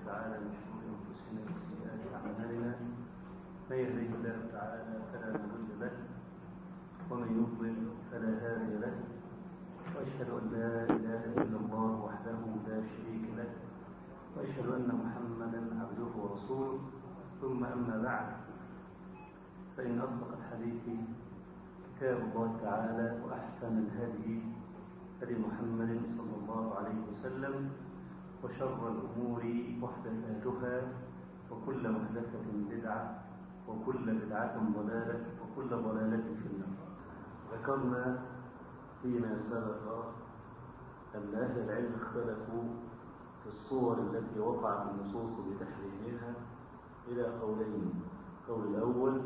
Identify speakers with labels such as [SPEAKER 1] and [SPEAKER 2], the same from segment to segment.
[SPEAKER 1] تعالى من شرور انفسنا وسيئات اعمالنا من يهده الله تعالى فلا مضل له ومن يضلل فلا هادي له واشهد ان لا اله الا الله وحده لا شريك له واشهد ان محمدا عبده ورسوله ثم اما بعد فان اصدق الحديث كتاب الله تعالى واحسن الهدي هدي محمد صلى الله عليه وسلم وشر الأمور محدثاتها وكل محدثة بدعة وكل بدعة ضلالة وكل ضلالة في النار ذكرنا فيما سبق أن أهل العلم اختلفوا في الصور التي وقعت النصوص بتحريمها إلى قولين القول الأول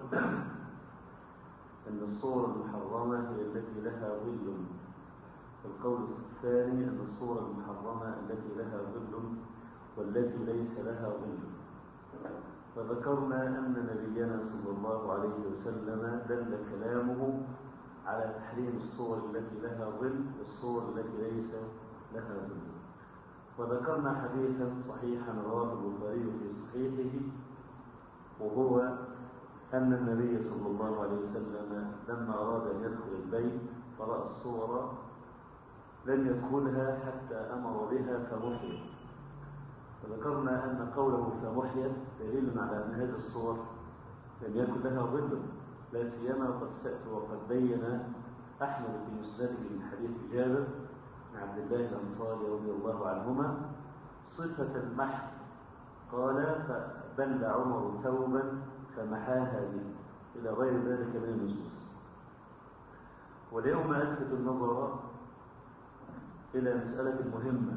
[SPEAKER 1] أن الصور المحرمة هي التي لها ظل القول الثاني أن الصورة المحرمة التي لها ظل والتي ليس لها ظل فذكرنا أن نبينا صلى الله عليه وسلم دل كلامه على تحريم الصور التي لها ظل والصور التي ليس لها ظل وذكرنا حديثا صحيحا رواه البخاري في صحيحه وهو أن النبي صلى الله عليه وسلم لما أراد أن يدخل البيت فرأى الصور لم يدخلها حتى أمر بها فمحيت وذكرنا أن قوله فمحيت دليل على أن هذه الصور لم يكن لها ظل لا سيما وقد سأت وقد بين أحمد في مسنده من حديث جابر بن عبد الله الأنصاري رضي الله عنهما صفة المحو قال فبل عمر ثوبا فمحاها به إلى غير ذلك من النصوص واليوم ألفت النظر إلى مسألة مهمة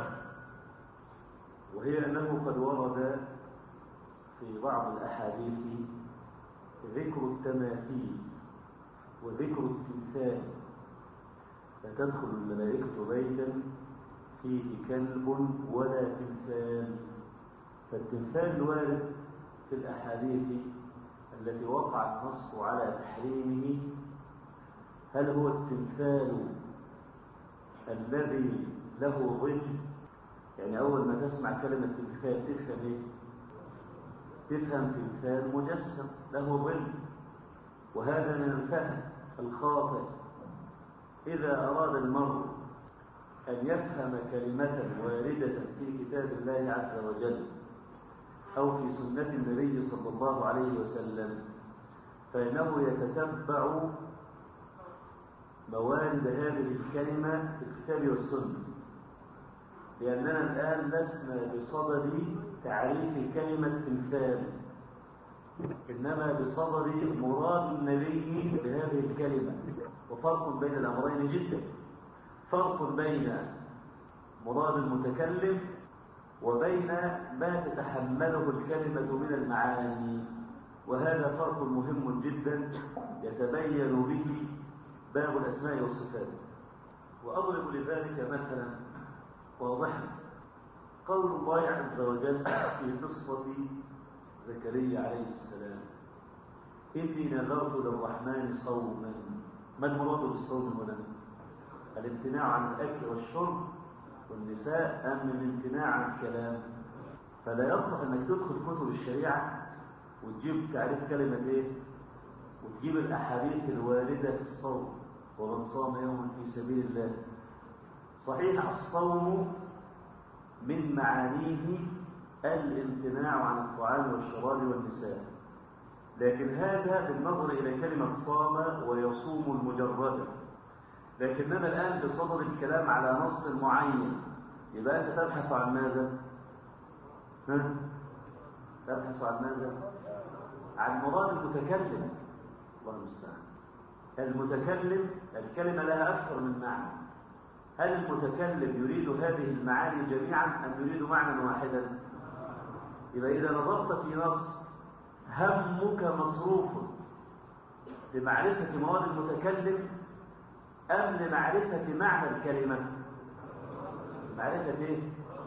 [SPEAKER 1] وهي أنه قد ورد في بعض الأحاديث ذكر التماثيل وذكر التمثال فتدخل الملائكة بيتا فيه كلب ولا تمثال فالتمثال الوارد في الأحاديث التي وقع النص على تحريمه هل هو التمثال الذي له ظل يعني أول ما تسمع كلمة تمثال تفهم إيه؟ تفهم تمثال مجسم له ظل وهذا من الفهم الخاطئ إذا أراد المرء أن يفهم كلمة واردة في كتاب الله عز وجل أو في سنة النبي صلى الله عليه وسلم فإنه يتتبع موارد هذه الكلمة في الكتاب والسنة لأننا الآن لسنا بصدد تعريف كلمة تمثال إنما بصدد مراد النبي بهذه الكلمة وفرق بين الأمرين جدا فرق بين مراد المتكلم وبين ما تتحمله الكلمة من المعاني وهذا فرق مهم جدا يتبين به باب الأسماء والصفات وأضرب لذلك مثلا واضحا قول الله عز وجل في قصة زكريا عليه السلام إني نذرت للرحمن صوما ما المراد بالصوم هنا؟ الامتناع عن الأكل والشرب والنساء أم الامتناع عن الكلام فلا يصلح أنك تدخل كتب الشريعة وتجيب تعريف كلمة إيه وتجيب الأحاديث الواردة في الصوم ومن صام يوما في سبيل الله صحيح الصوم من معانيه الامتناع عن الطعام والشراب والنساء لكن هذا بالنظر إلى كلمة صام ويصوم المجرد لكننا الآن بصدد الكلام على نص معين يبقى أنت تبحث عن ماذا؟ ها؟ تبحث عن ماذا؟ عن مراد المتكلم الله المستعان المتكلم الكلمة لها أكثر من معنى هل المتكلم يريد هذه المعاني جميعا أم يريد معنى واحدا يبقى إذا نظرت في نص همك مصروف لمعرفة مراد المتكلم أم لمعرفة معنى الكلمة معرفة إيه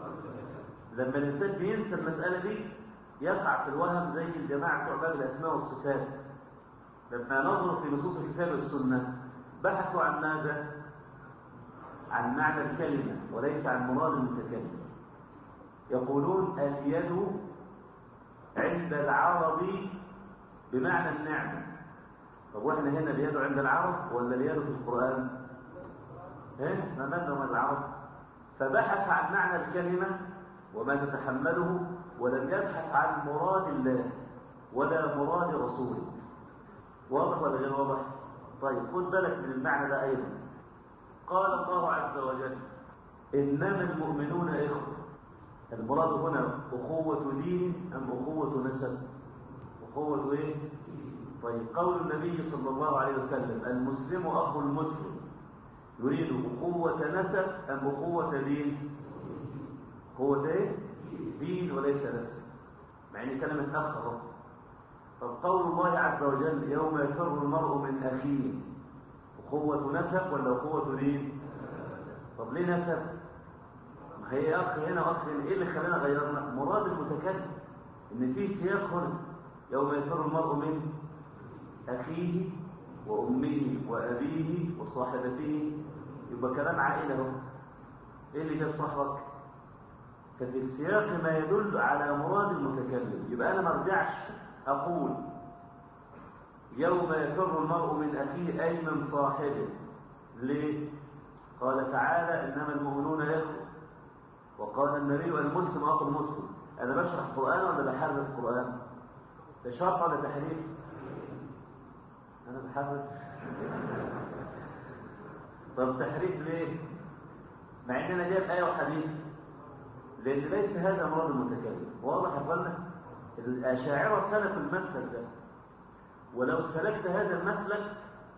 [SPEAKER 1] لما الإنسان بينسى المسألة دي يقع في الوهم زي الجماعة بتوع باب الأسماء والصفات لما نظروا في نصوص الكتاب والسنة بحثوا عن ماذا؟ عن معنى الكلمة وليس عن مراد المتكلم يقولون اليد عند العرب بمعنى النعمة طب واحنا هنا اليد عند العرب ولا اليد في القرآن ايه ما مالنا العرب فبحث عن معنى الكلمة وما تتحمله ولم يبحث عن مراد الله ولا مراد رسوله واضح ولا غير واضح طيب خد بالك من المعنى ده ايضا قال الله عز وجل انما المؤمنون اخوه المراد هنا اخوه دين ام اخوه نسب اخوه ايه طيب قول النبي صلى الله عليه وسلم المسلم اخو المسلم يريد اخوه نسب ام اخوه دين اخوه ايه دين وليس نسب مع ان كلمه اخ اهو طب قول الله عز وجل يوم يفر المرء من اخيه اخوه نسب ولا اخوه دين طب ليه نسب ما هي اخ هنا واخ هنا ايه اللي خلانا غيرنا مراد المتكلم ان في سياق هنا يوم يفر المرء من اخيه وامه وابيه وصاحبته يبقى كلام عائله اهو ايه اللي جاب صاحبك ففي السياق ما يدل على مراد المتكلم يبقى انا ما ارجعش اقول يوم يفر المرء من اخيه اي من صاحبه ليه قال تعالى انما المؤمنون اخوه وقال النبي المسلم اخو المسلم انا بشرح قران ولا بحرف القران ده شرح ولا تحريف انا بحرف طب تحريف ليه مع ان انا جايب ايه وحديث لان ليس هذا مراد المتكلم واضح يا اخوانا الاشاعره سلكوا المسلك ده ولو سلكت هذا المسلك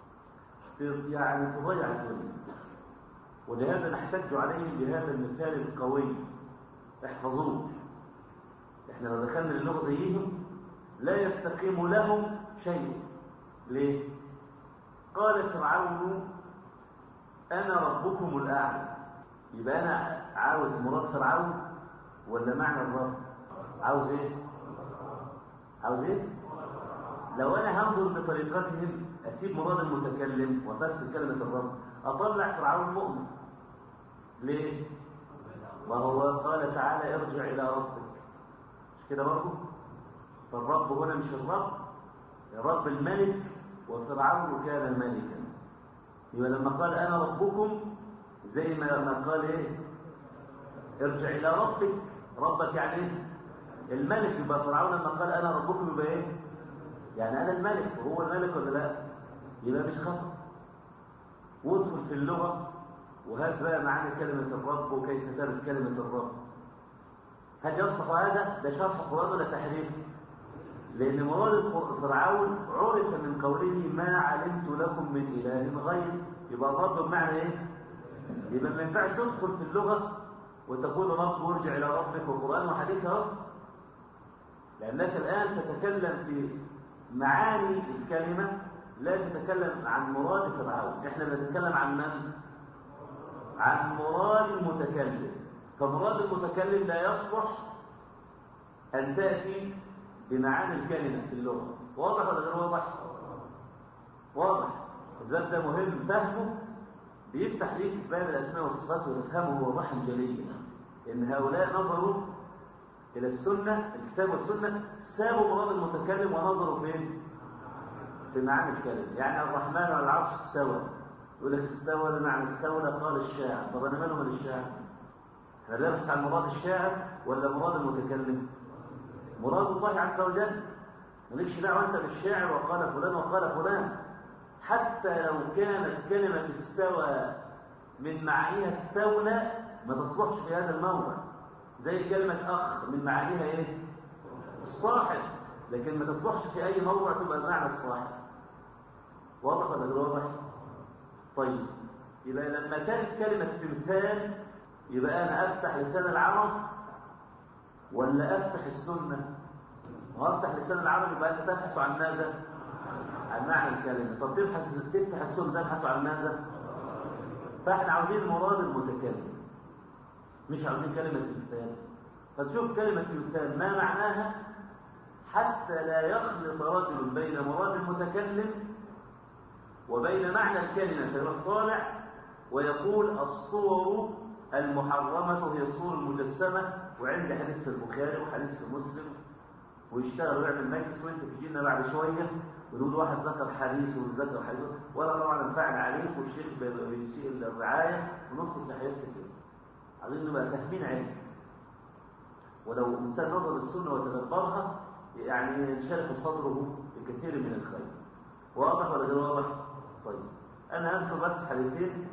[SPEAKER 1] يعني تضيع الدنيا ولهذا نحتج عليهم بهذا المثال القوي احفظوه احنا لو دخلنا للغه زيهم لا يستقيم لهم شيء ليه قال فرعون انا ربكم الاعلى يبقى انا عاوز مراد فرعون ولا معنى الرب عاوز ايه عاوز ايه لو انا هنظر بطريقتهم اسيب مراد المتكلم وافسر كلمه الرب اطلع فرعون مؤمن ليه ما هو قال تعالى ارجع الى ربك مش كده برضه فالرب هنا مش الرب الرب الملك وفرعون كان ملكا يبقى لما قال انا ربكم زي ما ما قال ايه ارجع الى ربك ربك يعني ايه الملك يبقى فرعون لما قال انا ربكم يبقى ايه يعني انا الملك وهو الملك ولا لا يبقى مش خطأ وادخل في اللغة وهات بقى معاني كلمة الرب وكيف ترد كلمة الرب هل يصلح هذا؟ ده شرح قرآن ولا تحريف؟ لأن مراد فرعون عرف من قوله ما علمت لكم من إله غير يبقى الرب بمعنى إيه؟ يبقى ما ينفعش تدخل في اللغة وتقول رب وارجع إلى ربك وقرآن وحديث أهو لأنك الآن تتكلم في معاني الكلمة لا تتكلم عن مراد فرعون احنا بنتكلم عن من عن مراد المتكلم فمراد المتكلم لا يصلح ان تاتي بمعاني الكلمه في اللغه واضح ولا غير واضح واضح الباب ده مهم فهمه بيفتح ليك باب الاسماء والصفات وتفهمه وضوحا جليا ان هؤلاء نظروا الى السنه الكتاب والسنه سابوا مراد المتكلم ونظروا فين في معاني الكلمة يعني الرحمن على العرش استوى يقول لك استوى بمعنى استولى قال الشاعر طب انا ماله من الشاعر احنا بنبحث عن مراد الشاعر ولا مراد المتكلم مراد الله عز وجل مالكش دعوه انت بالشاعر وقال فلان وقال فلان حتى لو كانت كلمه استوى من معانيها استولى ما تصلحش في هذا الموضع زي كلمه اخ من معانيها ايه الصاحب لكن ما تصلحش في اي موضع تبقى المعنى الصاحب واضح ولا غير واضح طيب يبقى لما كانت كلمه تمثال يبقى انا افتح لسان العرب ولا افتح السنه وافتح لسان العرب يبقى انت تبحث عن ماذا عن معنى الكلمه طب تبحث تفتح السنه تبحث عن ماذا فاحنا عاوزين مراد المتكلم مش عاوزين كلمه تمثال فتشوف كلمه تمثال ما معناها حتى لا يخلط رجل بين مراد المتكلم وبين معنى الكلمة فيروح طالع ويقول الصور المحرمة هي الصور المجسمة وعندي حديث في البخاري وحديث في مسلم ويشتغل ويعمل مجلس وانت تجي لنا بعد شويه ونقول واحد ذكر حديث وذكر حديث ولا طبعا نفعل عليك والشيخ بيسيء الرعايه وندخل في حياه كتير عايزين نبقى فاهمين علم ولو الانسان نظر السنه وتدبرها يعني ينشرح صدره بكثير من الخير واضح ولا غير واضح؟ طيب انا هذكر بس حديثين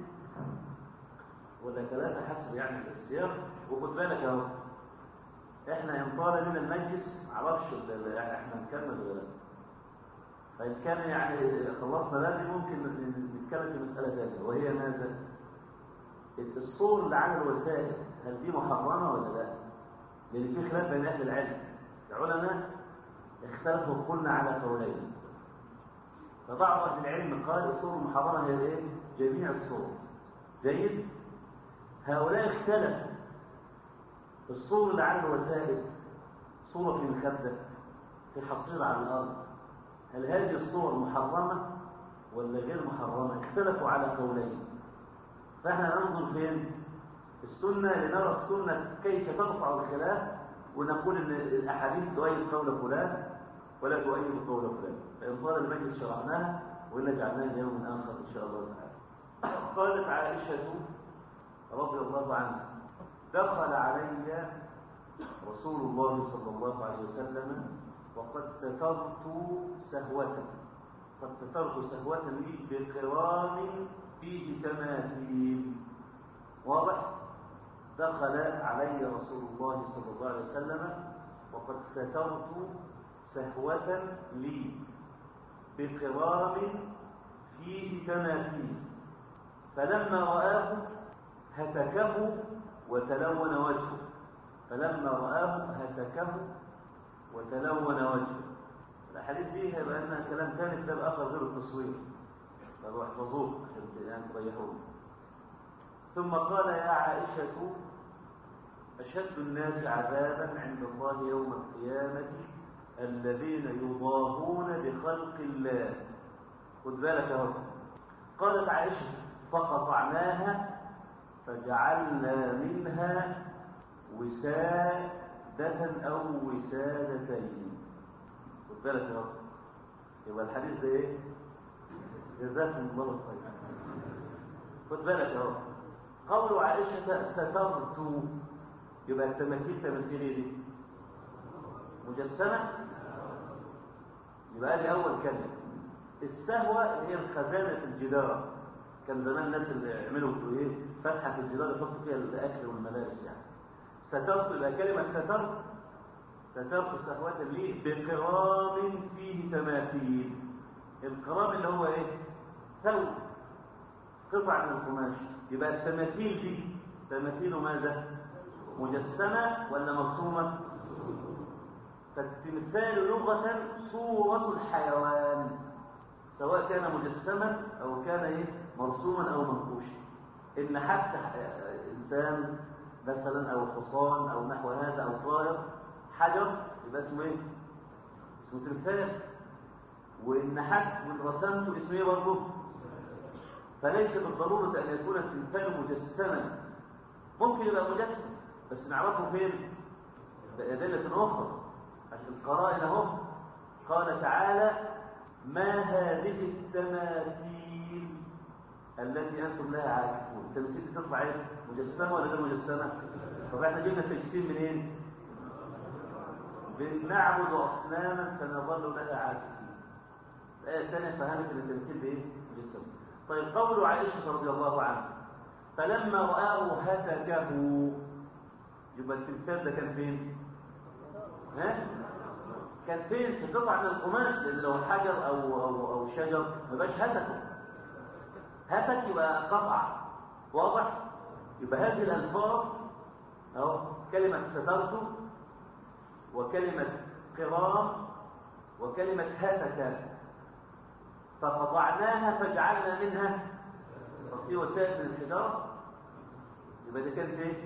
[SPEAKER 1] ولا ثلاثه حسب يعني السياق وخد بالك اهو احنا ينطال من المجلس معرفش يعني احنا نكمل ولا لا فإن كان يعني إذا خلصنا بدري ممكن نتكلم في مسألة ثانية وهي ماذا؟ الصور اللي على الوسائل هل دي محرمة ولا لا؟ لأن في خلاف بين أهل العلم العلماء اختلفوا قلنا على قولين فبعض أهل العلم قال الصور المحرمة هي إيه؟ جميع الصور جيد؟ هؤلاء اختلفوا الصور اللي على الوسائل صورة في مخدة في حصيرة على الأرض هل هذه الصور محرمة ولا غير محرمة اختلفوا على قولين فاحنا ننظر فين السنة لنرى السنة كيف ترفع الخلاف ونقول ان الاحاديث تؤيد قول فلان ولا تؤيد قول فلان فان طال المجلس شرعناها والا جعلناها ليوم اخر ان شاء الله تعالى قالت عائشة رضي الله عنها دخل علي رسول الله صلى الله عليه وسلم وقد سترت سهوة قد سترت سهوة لي بقرام فيه تماثيل واضح دخل علي رسول الله صلى الله عليه وسلم وقد سترت سهوة لي بقرام فيه تماثيل فلما رآه هتكه وتلون وجهه فلما رآه هتكه وتلون وجهه الاحاديث دي هيبقى لنا كلام ثاني كتاب اخر غير التصوير فلو احفظوه عشان يعني تريحوه ثم قال يا عائشة أشد الناس عذابا عند الله يوم القيامة الذين يضاهون بخلق الله خد بالك اهو قالت عائشة فقطعناها فجعلنا منها وسادة أو وسادتين خد بالك يا رب يبقى الحديث ده ايه؟ جزاكم الله خيرا خد بالك يا رب قول عائشة سترت يبقى التماثيل تماثيل ايه دي؟ مجسمة يبقى دي أول كلمة السهوة اللي هي الخزانة في الجدار كان زمان الناس اللي يعملوا ايه فتحة في الجدار يحطوا فيها الأكل والملابس يعني سترت يبقى كلمة سترت سترت سهوة لي بقرام فيه تماثيل القرام اللي هو ايه ثوب قطع من القماش يبقى التماثيل دي تماثيل ماذا مجسمة ولا مرسومة فالتمثال لغة صورة الحيوان سواء كان مجسما أو كان إيه؟ مرسوما أو منقوشا إن حتى إنسان مثلا أو حصان أو نحو هذا أو طائر حجر يبقى اسمه إيه؟ اسمه تمثال وإن حد من رسمته اسمه إيه برضه؟ فليس بالضرورة أن يكون التمثال مجسما ممكن يبقى مجسم بس نعرفه فين؟ بأدلة أخرى عشان القرائن اهو قال تعالى ما هذه التماثيل التي انتم لها عاكفون التماثيل دي تطلع ايه مجسمه ولا غير مجسمه طب احنا جبنا التجسيم منين بنعبد اصناما فنظل لها عاكفين الايه الثانيه فهمت ان التماثيل دي ايه مجسمه طيب قول عائشه رضي الله عنها فلما رآه هتكه يبقى التمثال ده كان فين ها كان فين في قطعه من القماش لان لو حجر او او او شجر ما يبقاش هتك هتك يبقى قطع واضح يبقى هذه الالفاظ اهو كلمه سترت وكلمه قرام وكلمه هتك فقطعناها فجعلنا منها في وسائل الحجاره يبقى ده كانت ايه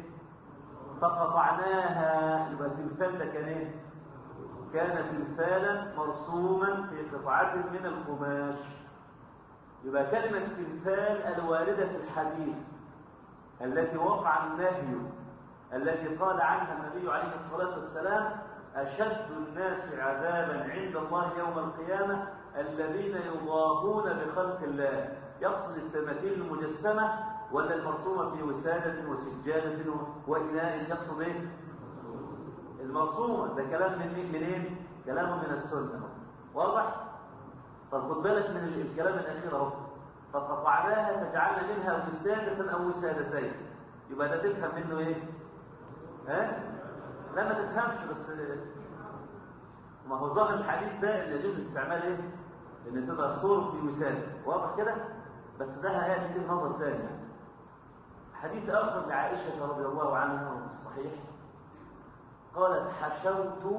[SPEAKER 1] فقطعناها يبقى التمثال ده كان ايه كان تمثالا مرسوما في قطعة من القماش يبقى كلمة تمثال الواردة في الحديث التي وقع النهي التي قال عنها النبي عليه الصلاة والسلام أشد الناس عذابا عند الله يوم القيامة الذين يضاهون بخلق الله يقصد التماثيل المجسمة ولا المرسومة في وسادة وسجادة وإناء يقصد إيه؟ المرسومة ده كلام من مين منين؟ كلام من السنة واضح؟ طب خد بالك من الكلام الأخير أهو فقطعناها فجعلنا منها وسادة أو وسادتين يبقى ده تفهم منه إيه؟ ها؟ لا ما تفهمش بس ما هو ظاهر الحديث ده ان يجوز استعمال ايه؟ ان تبقى صور في وسادة واضح كده؟ بس ده هياتي فيه نظر ثاني يعني. حديث اخر لعائشه رضي الله عنها وفي الصحيح قالت حشوت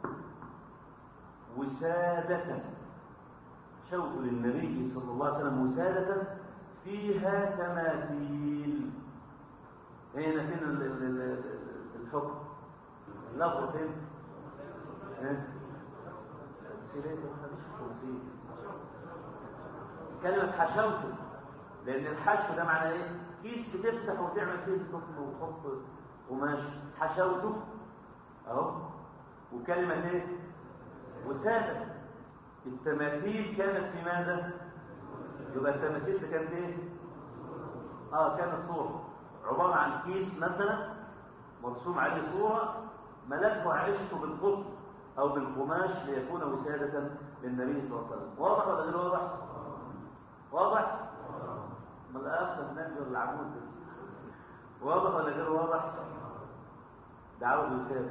[SPEAKER 1] وسادة حشوت للنبي صلى الله عليه وسلم وسادة فيها تماثيل هنا فين الحكم اللفظ فين كلمة حشوته لأن الحشو ده معنى إيه؟ كيس بتفتح وتعمل فيه الكفن وتحط قماش حشوته أهو وكلمة إيه؟ وسادة التماثيل كانت في ماذا؟ يبقى التماثيل كانت إيه؟ آه كانت صورة عبارة عن كيس مثلا مرسوم عليه صورة ملته عائشة بالقطن أو بالقماش ليكون وسادة للنبي صلى الله عليه وسلم واضح ولا غير واضح؟ واضح؟ ما الأخ النبي ولا العمود واضح ولا غير واضح؟ ده عاوز وسادة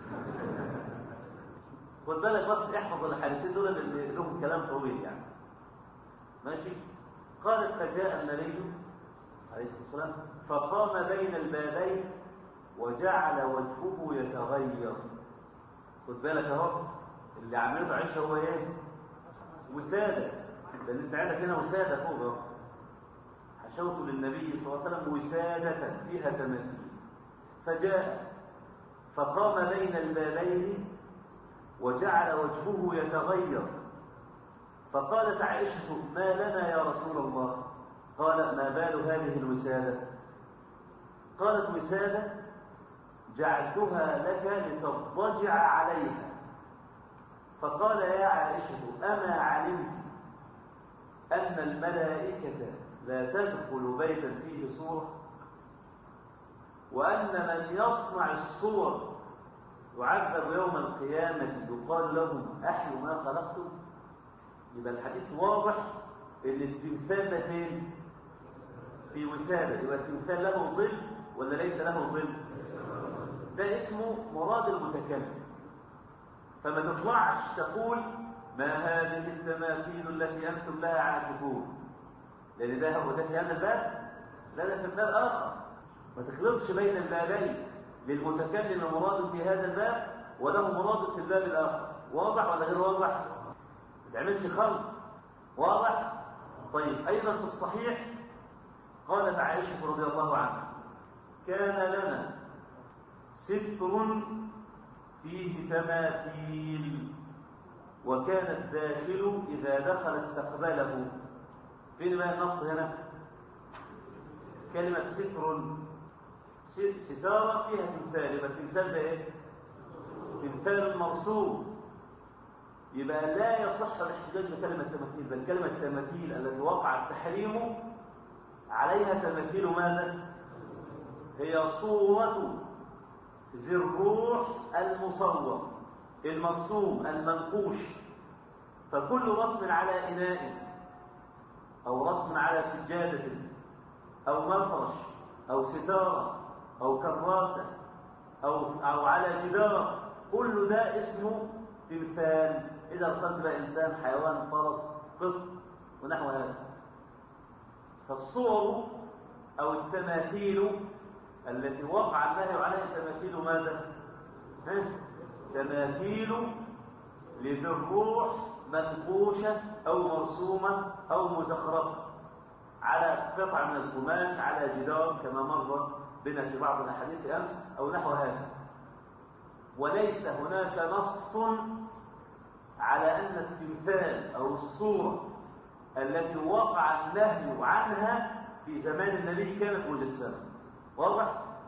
[SPEAKER 1] خد بالك بس احفظ الحديثين دول اللي لهم كلام طويل يعني ماشي؟ قالت فجاء النبي عليه الصلاة والسلام فقام بين البابين وجعل وجهه يتغير خد بالك اهو اللي عملته عيشه هو ايه وساده لان انت عندك هنا وساده فوق اهو حشوت للنبي صلى الله عليه وسلم وساده فيها تماثيل فجاء فقام بين البابين وجعل وجهه يتغير فقالت عائشه ما لنا يا رسول الله قال ما بال هذه الوساده قالت وساده جعلتها لك لتضجع عليها فقال يا عائشة أما علمت أن الملائكة لا تدخل بيتا فيه صورة وأن من يصنع الصور يعذب يوم القيامة يقال لهم أحيوا ما خلقتم يبقى الحديث واضح ان التمثال ده فين في وسادة يبقى التمثال له ظل ولا ليس له ظل ده اسمه مراد المتكلم فما تطلعش تقول ما هذه التماثيل التي انتم لها عاكفون لان ده هو ده في هذا الباب لا ده في باب اخر ما تخلطش بين البابين للمتكلم مراد في هذا الباب وله مراد في الباب الاخر واضح ولا غير واضح ما تعملش خلط واضح طيب ايضا في الصحيح قالت عائشه رضي الله عنها كان لنا ستر فيه تماثيل وكان الداخل إذا دخل استقبله فين ما النص هنا كلمة ستر ستارة فيها تمثال يبقى التمثال ده ايه تمثال مرسوم يبقى لا يصح الاحتجاج بكلمة تماثيل بل كلمة تماثيل التي وقع التحريم عليها تماثيل ماذا هي صورة ذي الروح المصور المرسوم المنقوش فكل رسم على إناء أو رسم على سجادة أو مفرش أو ستارة أو كراسة أو, أو على جدار كل ده اسمه تمثال إذا رسمت بقى إنسان حيوان فرس قط ونحو هذا فالصور أو التماثيل التي وقع النهي عليها تماثيل ماذا؟ ها؟ تماثيل لذي الروح منقوشة أو مرسومة أو مزخرفة على قطع من القماش على جدار كما مر بنا في بعض الأحاديث أمس أو نحو هذا وليس هناك نص على أن التمثال أو الصورة التي وقع النهي عنها في زمان النبي كانت مجسمة واضح؟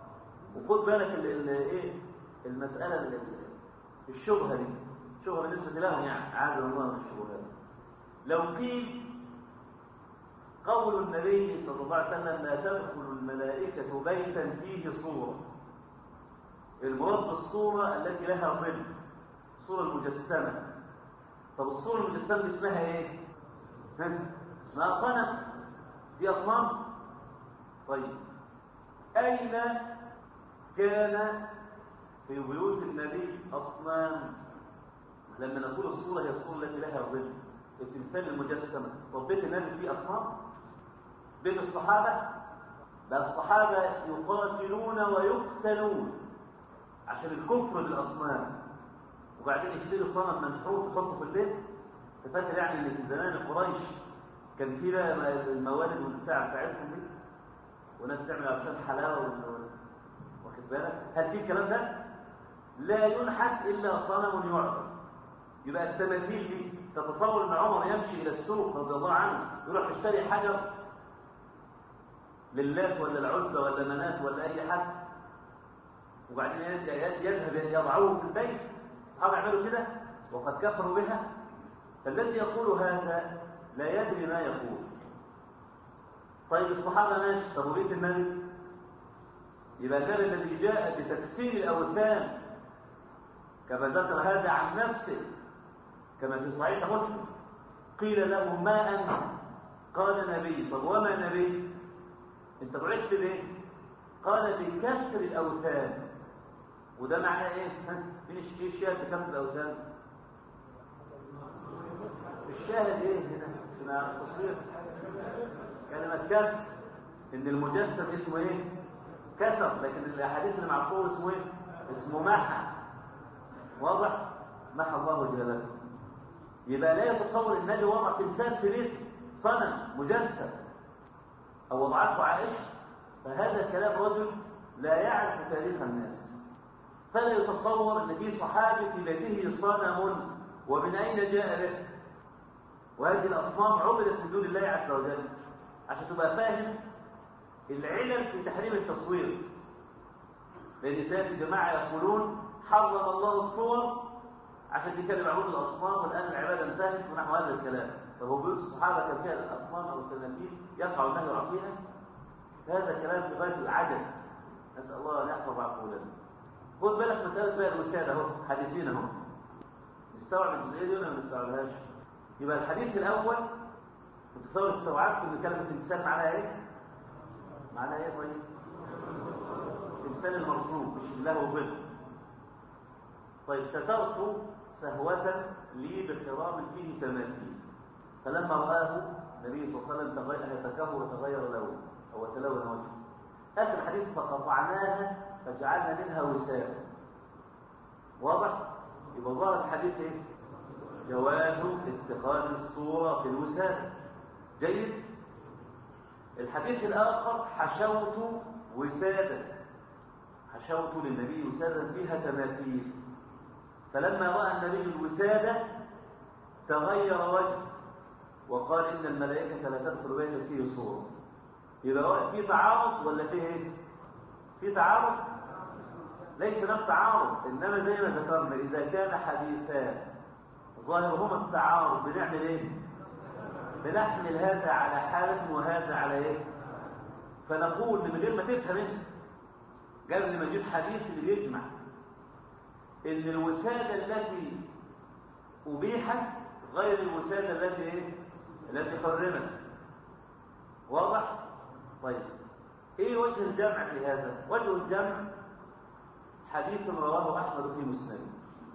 [SPEAKER 1] وخد بالك ال ال ايه المساله ال- ال- الشبهه دي شبهه بالنسبه لهم يعني عاذر الله من الشبهات لو قيل قول النبي صلى الله عليه وسلم لا تدخل الملائكه بيتا فيه صوره المراد بالصوره التي لها ظل الصوره المجسمه طب الصوره المجسمه دي اسمها ايه ها؟ اسمها صنم دي اصنام طيب اين كان في بيوت النبي اصنام لما نقول الصوره هي الصوره التي لها ظل التمثال المجسم طب بيت النبي فيه اصنام بيت الصحابه بل الصحابه يقاتلون ويقتلون عشان الكفر بالاصنام وبعدين يشتري صنم منحوت يحطه في البيت انت فاكر يعني ان في زمان قريش كان في بقى الموالد والبتاع بتاعتهم دي وناس تعمل عشان حلاوه وال- واخد بالك هل في الكلام ده لا ينحت الا صنم يعبد يبقى التماثيل دي تتصور ان عمر يمشي الى السوق رضي الله عنه يروح يشتري حجر للات ولا العزى ولا منات ولا اي حد وبعدين يذهب يضعوه في البيت الصحابه يعملوا كده وقد كفروا بها فالذي يقول هذا لا يدري ما يقول طيب الصحابه ماشي طب وبيت النبي يبقى النبي الذي جاء بتكسير الاوثان كما ذكر هذا عن نفسه كما في صحيح مسلم قيل له ما انت قال نبي طب وما نبي انت بعثت ليه قال بكسر الاوثان وده معناه ايه ها؟ مين الش- ايه الشاهد بكسر الاوثان الشاهد ايه هنا هنا التصوير كلمه كسر ان المجسم اسمه ايه كسر لكن الاحاديث اللي مع الصور اسمه ايه اسمه محى واضح محى الله جلاله يبقى لا يتصور النبي وضع تمثال في بيته صنم مجسم او وضعته عائشه فهذا كلام رجل لا يعرف تاريخ الناس فلا يتصور ان في صحابي في بيته صنم ومن اين جاء به وهذه الاصنام عبدت من دون الله عز وجل عشان تبقى فاهم العلل في تحريم التصوير لان سياتي جماعه يقولون حرم الله الصور عشان دي كانوا يعبدوا الاصنام والان العباده انتهت ونحو هذا الكلام طب هو بيوت الصحابه كان فيها الاصنام او التماثيل يقع النهي عن فيها هذا كلام في غايه العجب نسال الله ان يحفظ عقولنا خد بالك مساله بقى الوساده اهو حديثين اهو نستوعب الجزئيه دي ولا ما نستوعبهاش يبقى الحديث الاول كنت تصور استوعبت ان كلمه الانسان معناها ايه معناها ايه طيب الانسان المرسوم مش له ظل طيب سترت سهوة لي بقرام فيه تماثيل فلما رآه النبي صلى الله عليه وسلم تغير يتكهر وتغير لونه أو تلون وجهه آخر الحديث فقطعناها فجعلنا منها وسادة واضح؟ يبقى ظهر الحديث ايه؟ جواز اتخاذ الصورة في الوسادة جيد؟ الحديث الآخر حشوت وسادة حشوت للنبي وسادة فيها تماثيل فلما رأى النبي الوسادة تغير وجهه وقال إن الملائكة لا تدخل بيتا فيه صورة يبقى في تعارض ولا فيه ايه؟ في تعارض؟ ليس ده تعارض إنما زي ما ذكرنا إذا كان حديثان ظاهرهما التعارض بنعمل إيه؟ بنحمل هذا على حالة وهذا على إيه؟ فنقول من غير ما تفهم أنت قبل ما نجيب حديث اللي بيجمع ان الوساده التي ابيحت غير الوساده التي ايه التي حرمت واضح طيب ايه وجه الجمع في هذا وجه الجمع حديث رواه احمد في مسنده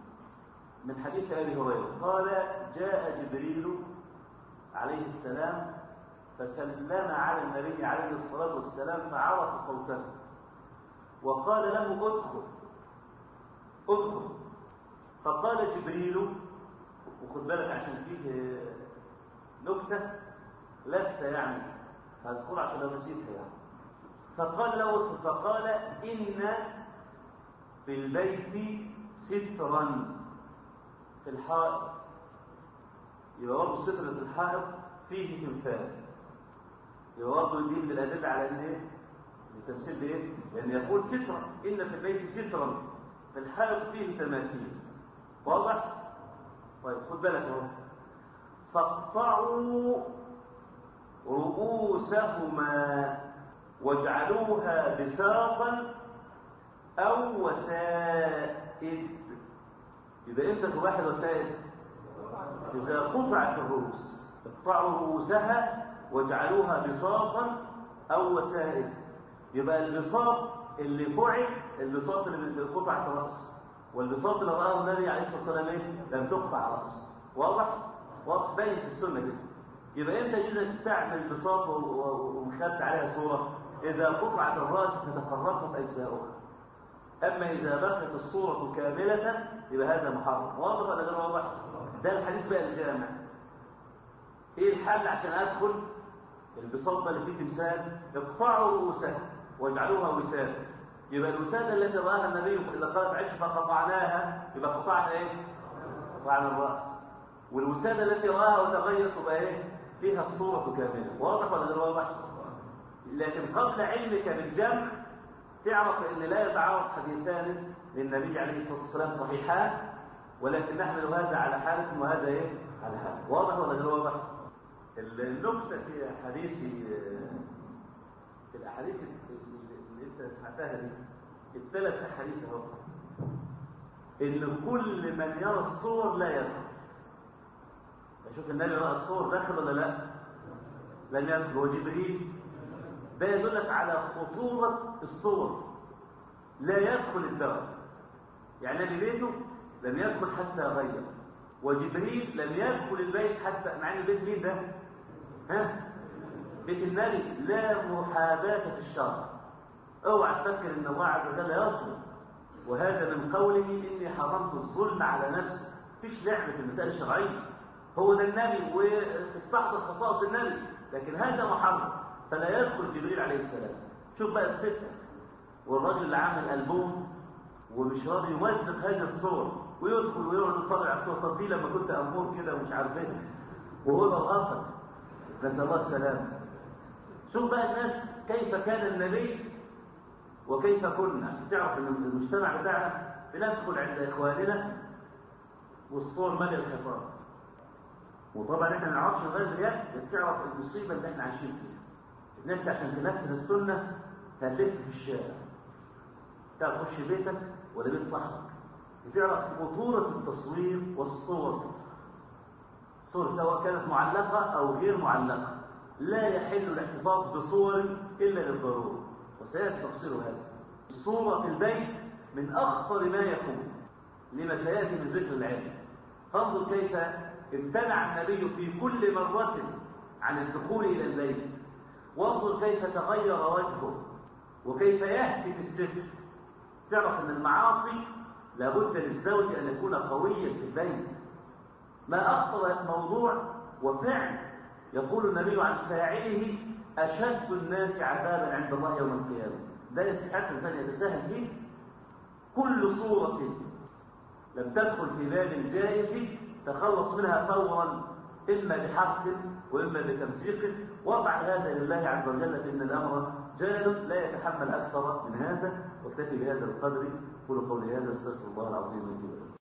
[SPEAKER 1] من حديث ابي هريره قال جاء جبريل عليه السلام فسلم على النبي عليه الصلاه والسلام فعرف صوته وقال له ادخل ادخل فقال جبريل وخد بالك عشان فيه نكته لفته يعني هذكر عشان لو نسيتها يعني فقال له ادخل فقال ان في البيت سترا في الحائط يبقى برضه ستر في الحائط فيه تمثال يبقى برضه دي من الادله على ان ايه لتمثيل بايه؟ لان يقول سترا ان في البيت سترا فالحائط فيه تماثيل واضح؟ طيب خد بالك اهو فاقطعوا رؤوسهما واجعلوها بساقا او وسائد يبقى امتى تباح الوسائد اذا قطعت الرؤوس اقطعوا رؤوسها واجعلوها بساطا او وسائد يبقى البساط اللي فعل البساط اللي قطعت الراس والبساط اللي راه النبي عليه الصلاه والسلام ايه لم تقطع راسه واضح واضح باين في السنه دي يبقى انت اذا تعمل بساط وخدت عليها صوره اذا قطعت الراس تتفرقت اجزاؤها اما اذا بقت الصوره كامله يبقى هذا محرم واضح ولا غير واضح ده الحديث بقى الجامع ايه الحل عشان ادخل البساط اللي فيه تمثال اقطعوا رؤوسها واجعلوها وساده يبقى الوساده التي راها النبي اذا قالت عائشه فقطعناها يبقى قطعنا ايه قطعنا الراس والوساده التي راها وتغيرت تبقى ايه فيها الصوره كامله واضح ولا غير واضح لكن قبل علمك بالجمع تعرف ان لا يتعارض حديثان للنبي عليه الصلاه والسلام صحيحان ولكن نحمل هذا على حاله وهذا ايه على حاله واضح ولا غير واضح النكته في حديث في الاحاديث اللي انت سمعتها دي الثلاث احاديث اهو ان كل من يرى الصور لا يدخل شوف النبي راى الصور دخل ولا لا لم يدخل هو جبريل ده يدلك على خطوره الصور لا يدخل الدار يعني النبي بيته لم يدخل حتى غير وجبريل لم يدخل البيت حتى مع ان البيت مين ده ها بيت النبي لا محاباه في الشرع اوعى تفكر ان الله عز وجل يظلم وهذا من قوله اني حرمت الظلم على نفسي مفيش لعبه في المسائل الشرعيه هو ده النبي واستحضر خصائص النبي لكن هذا محرم فلا يدخل جبريل عليه السلام شوف بقى الستة والراجل اللي عامل ألبوم ومش راضي يمزق هذه الصور ويدخل ويقعد يتفرج على الصور طب دي لما كنت أمور كده ومش عارف ايه وهو ده الآخر نسأل الله السلامة شوف بقى الناس كيف كان النبي وكيف كنا عشان تعرف ان المجتمع بتاعنا بندخل عند اخواننا والصور مالي الخطاب وطبعا احنا ما نعرفش نغير اليد بس تعرف المصيبه اللي احنا عايشين فيها ان انت عشان تنفذ السنه هتلف في الشارع تعرف تخش بيتك ولا بيت صاحبك بتعرف خطوره التصوير والصور صور سواء كانت معلقه او غير معلقه لا يحل الاحتفاظ بصور الا للضروره وسياتي تفصيل هذا الصوره في البيت من اخطر ما يكون لما سياتي من ذكر العلم فانظر كيف امتنع النبي في كل مرة عن الدخول إلى البيت وانظر كيف تغير وجهه وكيف يهتك الستر تعرف أن المعاصي لابد للزوج أن يكون قويا في البيت ما أخطر موضوع وفعل يقول النبي عن فاعله أشد الناس عذابا عند الله يوم القيامة ده يستحق الإنسان يتساهل فيه كل صورة لم تدخل في باب الجائز تخلص منها فورا إما بحق وإما بتمسيق وضع هذا لله عز وجل فإن الأمر جلل لا يتحمل أكثر من هذا واكتفي بهذا القدر قولوا قولي هذا استغفر الله العظيم من